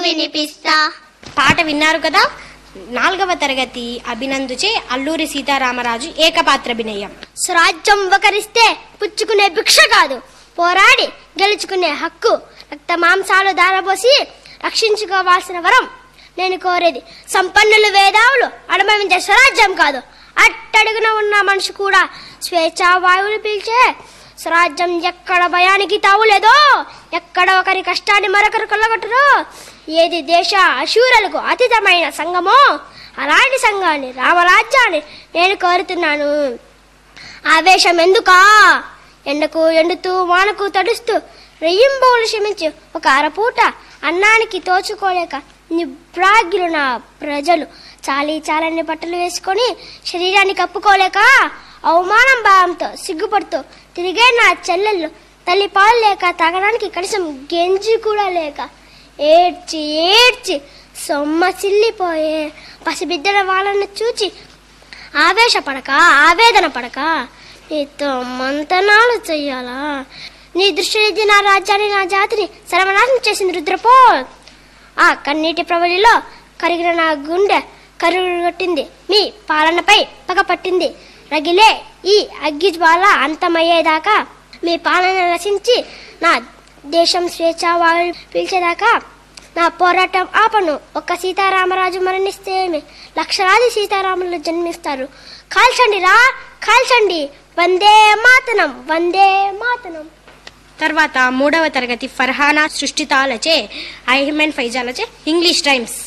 వినిపిస్తా పాట విన్నారు కదా నాలుగవ తరగతి అభినందుచే అల్లూరి సీతారామరాజు ఏకపాత్రాభినయం స్వరాజ్యం ఒకరిస్తే పుచ్చుకునే భిక్ష కాదు పోరాడి గెలుచుకునే హక్కు రక్త మాంసాలు దారబోసి రక్షించుకోవాల్సిన వరం నేను కోరేది సంపన్నులు వేదావులు అనుభవించే స్వరాజ్యం కాదు అట్టడుగున ఉన్న మనిషి కూడా స్వేచ్ఛా వాయువులు పీల్చే స్వరాజ్యం ఎక్కడ భయానికి తావు లేదో ఎక్కడ ఒకరి కష్టాన్ని మరొకరు కొల్లగొట్టరో ఏది దేశ అశూరలకు అతీతమైన సంఘమో అలాంటి సంఘాన్ని రామరాజ్యాన్ని నేను కోరుతున్నాను ఆవేశం ఎందుకా ఎండకు ఎండుతూ వానకు తడుస్తూ రెయ్యింబోలు క్షమించి ఒక అరపూట అన్నానికి తోచుకోలేక నిబ్రాగ్యులు నా ప్రజలు చాలీ చాలని బట్టలు వేసుకొని శరీరాన్ని కప్పుకోలేక అవమానం భావంతో సిగ్గుపడుతూ తిరిగే నా చెల్లెళ్ళు తల్లి పాలు లేక తాగడానికి కనీసం గెంజి కూడా లేక ఏడ్చి ఏడ్చి సొమ్మసిల్లిపోయే పసిబిడ్డల వాళ్ళను చూచి ఆవేశపడక ఆవేదన పడక నీతో మంతనాలు చెయ్యాలా నీ దృష్టి నా రాజ్యాన్ని నా జాతిని సర్వనాశనం చేసింది రుద్రపో ఆ కన్నీటి ప్రవళిలో కరిగిన నా గుండె కరుగొట్టింది మీ పాలనపై పగ పట్టింది రగిలే ఈ అగ్గి జ్వాల అంతమయ్యేదాకా మీ పాలన నశించి నా దేశం స్వేచ్ఛ వాయు పీల్చేదాకా నా పోరాటం ఆపను ఒక్క సీతారామరాజు మరణిస్తే ఏమి? లక్షలాది సీతారాములు జన్మిస్తారు కాల్చండి రా కాల్చండి వందే మాతనం వందే మాతనం తర్వాత మూడవ తరగతి ఫర్హానా సృష్టితాలచే ఐహమెన్ ఫైజాలచే ఇంగ్లీష్ రైమ్స్